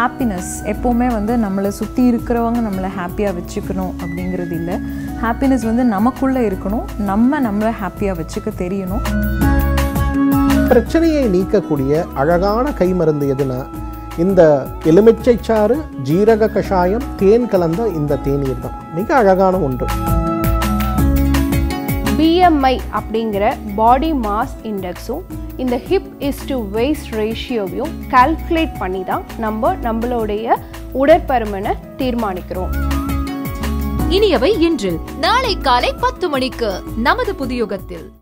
happiness எப்போவுமே வந்து நம்மளை சுற்றி இருக்கிறவங்க நம்மளை ஹாப்பியாக வச்சுக்கணும் அப்படிங்கிறது இல்லை ஹாப்பினஸ் வந்து நமக்குள்ளே இருக்கணும் நம்ம நம்மளை ஹாப்பியாக வச்சுக்க தெரியணும் பிரச்சனையை நீக்கக்கூடிய அழகான கை மருந்து எதுனா இந்த எலுமிச்சை சாறு ஜீரக கஷாயம் தேன் கலந்த இந்த தேநீர் தான் மிக அழகான ஒன்று பிஎம்ஐ அப்படிங்கிற பாடி மாஸ் இண்டெக்ஸும் இந்த ஹிப் இஸ் டு வெய்ஸ்ட் ரேஷியோவையும் கால்குலேட் பண்ணி தான் நம்ம நம்மளுடைய உடற்பருமனை தீர்மானிக்கிறோம் இனியவை இன்று நாளை காலை பத்து மணிக்கு நமது புதியுகத்தில்